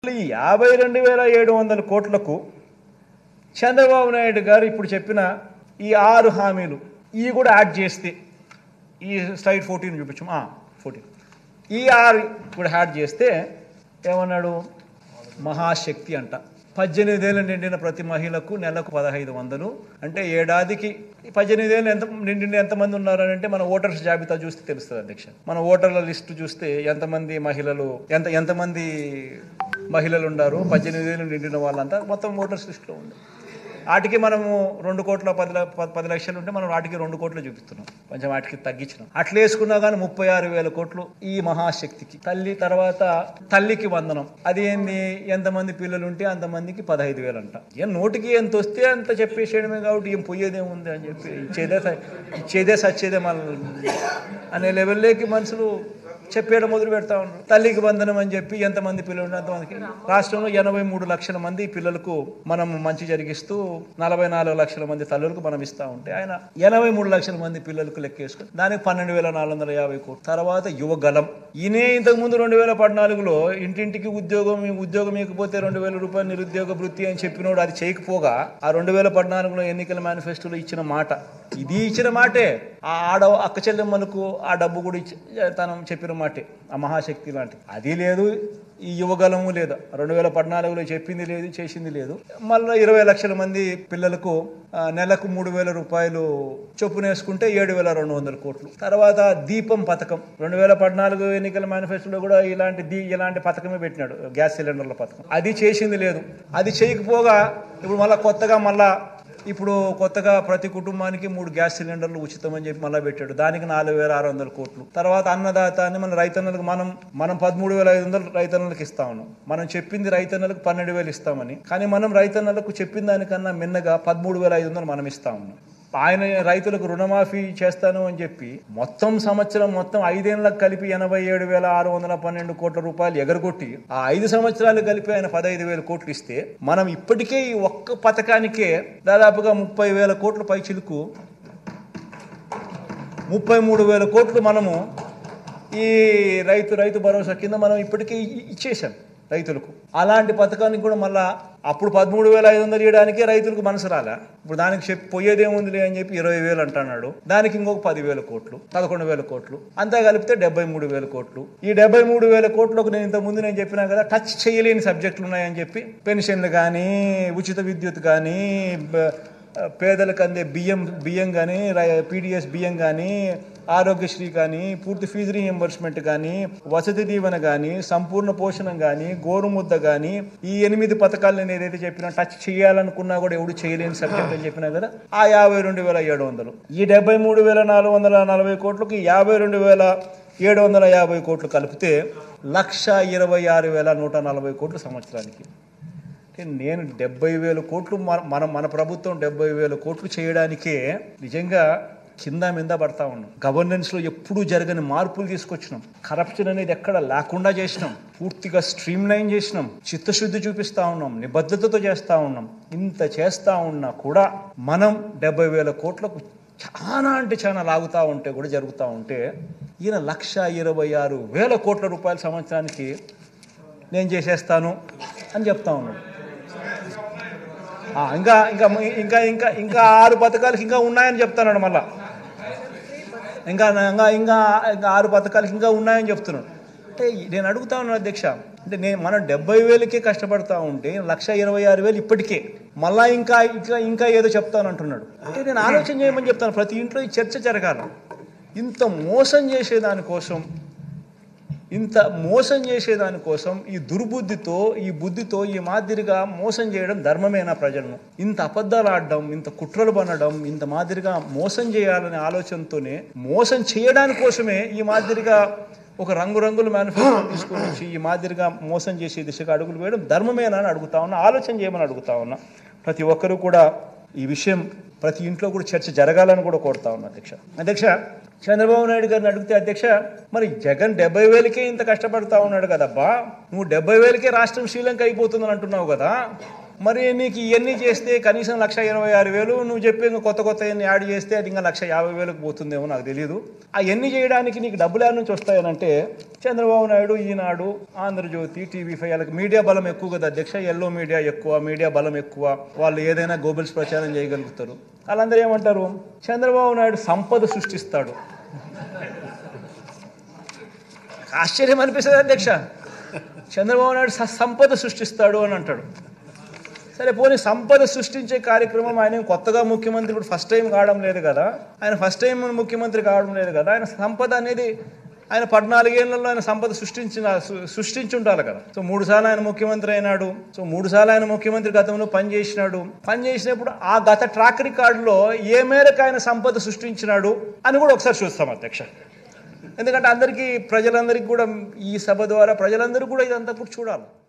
ఈ యాభై రెండు వేల ఏడు వందల కోట్లకు చంద్రబాబు నాయుడు గారు ఇప్పుడు చెప్పిన ఈ ఆరు హామీలు ఇవి కూడా యాడ్ చేస్తే ఈ స్లైడ్ ఫోర్టీన్ చూపించు ఫోర్టీన్ ఈ ఆరు కూడా యాడ్ చేస్తే ఏమన్నాడు మహాశక్తి అంట పద్దెనిమిది ఏళ్ళు నిండిన ప్రతి మహిళకు నెలకు పదహైదు వందలు అంటే ఏడాదికి పద్దెనిమిది ఏళ్ళు ఎంత నిండిన ఎంతమంది ఉన్నారని అంటే మన ఓటర్స్ జాబితా చూస్తే తెలుస్తుంది అధ్యక్ష మన ఓటర్ల లిస్టు చూస్తే ఎంతమంది మహిళలు ఎంత ఎంతమంది మహిళలు ఉన్నారు పద్దెనిమిది ఏళ్ళు నిండిన వాళ్ళంతా మొత్తం ఓటర్స్ లిస్టులో ఉంది వాటికి మనము రెండు కోట్ల పది ల- ప- పది లక్షలు ఉంటే మనం వాటికి రెండు కోట్లు చూపిస్తున్నాం కొంచెం వాటికి తగ్గించినాం అట్లా వేసుకున్నా కానీ ముప్పై ఆరు వేల కోట్లు ఈ మహాశక్తికి తల్లి తర్వాత తల్లికి వందనం అది ఏంది ఎంతమంది పిల్లలు ఉంటే అంతమందికి పదహైదు వేలు అంట ఏం నోటికి ఎంత వస్తే అంత చెప్పేసేయడమే కాబట్టి ఏం పోయేదేముంది అని చెప్పి ఇచ్చేదే స- ఇచ్చేదే సచ్చేదే మన అనే లెవెల్లోకి మనుషులు చెప్పేయడం మొదలు పెడతా ఉన్నారు తల్లికి వందనం అని చెప్పి ఎంతమంది పిల్లలు ఉన్నారు అంతమందికి రాష్ట్రంలో ఎనభై మూడు లక్షల మంది పిల్లలకు మనం మంచి జరిగిస్తూ నలభై నాలుగు లక్షల మంది తల్లులకు మనం ఇస్తా ఉంటే ఆయన ఎనభై మూడు లక్షల మంది పిల్లలకు లెక్కేసుకుని దానికి పన్నెండు వేల నాలుగు వందల యాభై కోట్లు తర్వాత యువగలం ఈయనే ఇంతకు ముందు రెండు వేల పద్నాలుగులో ఇంటింటికి ఉద్యోగం ఉద్యోగం ఇకపోతే రెండు వేల రూపాయలు నిరుద్యోగ వృత్తి అని చెప్పినోడు అది చేయకపోగా ఆ రెండు వేల పద్నాలుగులో ఎన్నికల మేనిఫెస్టోలో ఇచ్చిన మాట ఇది ఇచ్చిన మాటే ఆ ఆడ అక్క చెల్లెమ్మలకు ఆ డబ్బు కూడా ఇచ్చి తను చెప్పిన మాటే ఆ మహాశక్తి లాంటి అది లేదు ఈ యువగలము లేదు రెండు వేల పద్నాలుగులో చెప్పింది లేదు చేసింది లేదు మళ్ళీ ఇరవై లక్షల మంది పిల్లలకు ఆ, నెలకు మూడు వేల రూపాయలు చొప్పున వేసుకుంటే ఏడు వేల రెండు వందల కోట్లు తర్వాత దీపం పథకం రెండు వేల పద్నాలుగు ఎన్నికల మేనిఫెస్టోలో కూడా ఇలాంటి దీ ఇలాంటి పథకమే పెట్టినాడు గ్యాస్ సిలిండర్ల పథకం అది చేసింది లేదు అది చేయకపోగా ఇప్పుడు మళ్ళీ కొత్తగా మళ్ళా ఇప్పుడు కొత్తగా ప్రతి కుటుంబానికి మూడు గ్యాస్ సిలిండర్లు ఉచితం అని చెప్పి మళ్ళీ పెట్టాడు దానికి నాలుగు వేల ఆరు వందల కోట్లు తర్వాత అన్నదాత అని మన రైతన్నలకు మనం మనం పదమూడు వేల ఐదు వందలు రైతన్నలకు ఇస్తా ఉన్నాం మనం చెప్పింది రైతన్నలకు పన్నెండు వేలు ఇస్తామని కానీ మనం రైతన్నలకు చెప్పిన దానికన్నా మిన్నగా పదమూడు వేల ఐదు వందలు మనం ఇస్తా ఉన్నాం ఆయన రైతులకు రుణమాఫీ చేస్తాను అని చెప్పి మొత్తం సంవత్సరం మొత్తం ఐదేళ్లకు కలిపి ఎనభై ఏడు వేల ఆరు వందల పన్నెండు కోట్ల రూపాయలు ఎగరగొట్టి ఆ ఐదు సంవత్సరాలు కలిపి ఆయన పదహైదు వేల కోట్లు ఇస్తే మనం ఇప్పటికే ఈ ఒక్క పథకానికే దాదాపుగా ముప్పై వేల కోట్ల పైచిలుకు ముప్పై మూడు వేల కోట్లు మనము ఈ రైతు రైతు భరోసా కింద మనం ఇప్పటికే ఇ- ఇచ్చేసాం రైతులకు అలాంటి పథకానికి కూడా మళ్ళా అప్పుడు పదమూడు వేల ఐదు వందలు ఇవ్వడానికి రైతులకు మనసు రాలా ఇప్పుడు దానికి చెప్పి పోయేదేముందిలే అని చెప్పి ఇరవై వేలు అంటున్నాడు దానికి ఇంకొక పదివేల కోట్లు పదకొండు వేల కోట్లు అంతా కలిపితే డెబ్బై మూడు వేల కోట్లు ఈ డెబ్బై మూడు వేల కోట్లకు నేను ఇంత ముందు నేను చెప్పినా కదా టచ్ చేయలేని సబ్జెక్టులు ఉన్నాయని చెప్పి పెన్షన్లు కానీ ఉచిత విద్యుత్ కానీ బ- పేదలకు అందే బియ్యం బియ్యం కానీ పీడిఎస్ బియ్యం కానీ ఆరోగ్యశ్రీ కానీ పూర్తి ఫీజు రీఎంబర్స్మెంట్ కానీ వసతి దీవెన కానీ సంపూర్ణ పోషణం కానీ గోరుముద్ద కానీ ఈ ఎనిమిది పథకాలు నేను ఏదైతే చెప్పినా టచ్ చేయాలనుకున్నా కూడా ఎవడు చేయలేని సబ్జెక్ట్ అని చెప్పినా కదా ఆ యాభై రెండు వేల ఏడు వందలు ఈ డెబ్బై మూడు వేల నాలుగు వందల నలభై కోట్లకి యాభై రెండు వేల ఏడు వందల యాభై కోట్లు కలిపితే లక్ష ఇరవై ఆరు వేల నూట నలభై కోట్లు సంవత్సరానికి అంటే నేను డెబ్బై వేల కోట్లు మన- మన మన ప్రభుత్వం డెబ్బై వేల కోట్లు చేయడానికే నిజంగా కింద మీద పడతా ఉన్నాం గవర్నెన్స్లో ఎప్పుడూ జరగని మార్పులు తీసుకొచ్చినాం కరప్షన్ అనేది ఎక్కడ లేకుండా చేసినాం పూర్తిగా స్ట్రీమ్ లైన్ చేసినాం చిత్తశుద్ధి చూపిస్తా ఉన్నాం నిబద్ధతతో చేస్తా ఉన్నాం ఇంత చేస్తా ఉన్నా కూడా మనం డెబ్బై వేల కోట్లకు చాలా అంటే చాలా లాగుతూ ఉంటే కూడా జరుగుతూ ఉంటే ఈయన లక్ష ఇరవై ఆరు వేల కోట్ల రూపాయల సంవత్సరానికి నేను చేసేస్తాను అని చెప్తా ఉన్నాడు ఆ, ఇంకా ఇంకా ఇంకా ఇంకా ఇంకా ఆరు పథకాలకి ఇంకా ఉన్నాయని చెప్తున్నాడు మళ్ళా ఇంకా ఇంకా ఇంకా ఇంకా ఆరు పథకాలకి ఇంకా ఉన్నాయని చెప్తున్నాడు అంటే నేను అడుగుతా ఉన్నాను అధ్యక్ష అంటే నేను మనం డెబ్బై వేలకే కష్టపడతా ఉంటే లక్ష ఇరవై ఆరు వేలు ఇప్పటికే మళ్ళా ఇంకా ఇంకా ఇంకా ఏదో చెప్తాను అంటున్నాడు అంటే నేను ఆలోచన చేయమని చెప్తాను ప్రతి ఇంట్లో ఈ చర్చ జరగాలి ఇంత మోసం చేసేదానికోసం ఇంత మోసం చేసేదానికోసం ఈ దుర్బుద్ధితో ఈ బుద్ధితో ఈ మాదిరిగా మోసం చేయడం ధర్మమేనా ప్రజలను ఇంత అబద్ధాలు ఆడడం ఇంత కుట్రలు పనడం ఇంత మాదిరిగా మోసం చేయాలనే ఆలోచనతోనే మోసం చేయడాని కోసమే ఈ మాదిరిగా ఒక రంగురంగుల మేనిఫెస్టో తీసుకొని వచ్చి ఈ మాదిరిగా మోసం చేసే దిశగా అడుగులు వేయడం ధర్మమేనా అని అడుగుతా ఉన్నా ఆలోచన చేయమని అడుగుతా ఉన్నా ప్రతి ఒక్కరూ కూడా ఈ విషయం ప్రతి ఇంట్లో కూడా చర్చ జరగాలని కూడా కోరుతా ఉన్నా అధ్యక్ష అధ్యక్ష చంద్రబాబు నాయుడు గారిని అడిగితే అధ్యక్ష మరి జగన్ డెబ్బై వేలకే ఇంత కష్టపడతా ఉన్నాడు కదబ్బా నువ్వు డెబ్బై వేలకే రాష్ట్రం శ్రీలంక అయిపోతుందని అంటున్నావు కదా మరి నీకు ఇవన్నీ చేస్తే కనీసం లక్ష ఇరవై ఆరు వేలు నువ్వు చెప్పే ఇంకా కొత్త కొత్త ఎన్ని యాడ్ చేస్తే అది ఇంకా లక్ష యాభై వేలకు పోతుందేమో నాకు తెలియదు ఆ ఎన్ని చేయడానికి నీకు డబ్బులు యాడ్ నుంచి వస్తాయనంటే చంద్రబాబు నాయుడు ఈనాడు ఆంధ్రజ్యోతి టీవీ ఫైవ్ వాళ్ళకి మీడియా బలం ఎక్కువ కదా అధ్యక్ష ఎల్లో మీడియా ఎక్కువ మీడియా బలం ఎక్కువ వాళ్ళు ఏదైనా గోబుల్స్ ప్రచారం చేయగలుగుతారు వాళ్ళందరూ ఏమంటారు చంద్రబాబు నాయుడు సంపద సృష్టిస్తాడు ఆశ్చర్యం అనిపిస్తుంది అధ్యక్ష చంద్రబాబు నాయుడు స- సంపద సృష్టిస్తాడు అని అంటాడు సరే పోనీ సంపద సృష్టించే కార్యక్రమం ఆయన ఏం కొత్తగా ముఖ్యమంత్రి ఇప్పుడు ఫస్ట్ టైం కావడం లేదు కదా ఆయన ఫస్ట్ టైం ముఖ్యమంత్రి కావడం లేదు కదా ఆయన సంపద అనేది ఆయన పద్నాలుగేళ్లలో ఆయన సంపద సృష్టించిన సృ- సృష్టించి ఉండాలి కదా సో మూడు సార్లు ఆయన ముఖ్యమంత్రి అయినాడు సో మూడు సార్లు ఆయన ముఖ్యమంత్రి గతంలో పనిచేసినాడు పనిచేసినప్పుడు ఆ గత ట్రాక్ రికార్డులో ఏ మేరకు ఆయన సంపద సృష్టించినాడు అని కూడా ఒకసారి చూస్తాం అధ్యక్ష ఎందుకంటే అందరికీ ప్రజలందరికీ కూడా ఈ సభ ద్వారా ప్రజలందరూ కూడా ఇదంతా కూడా చూడాలి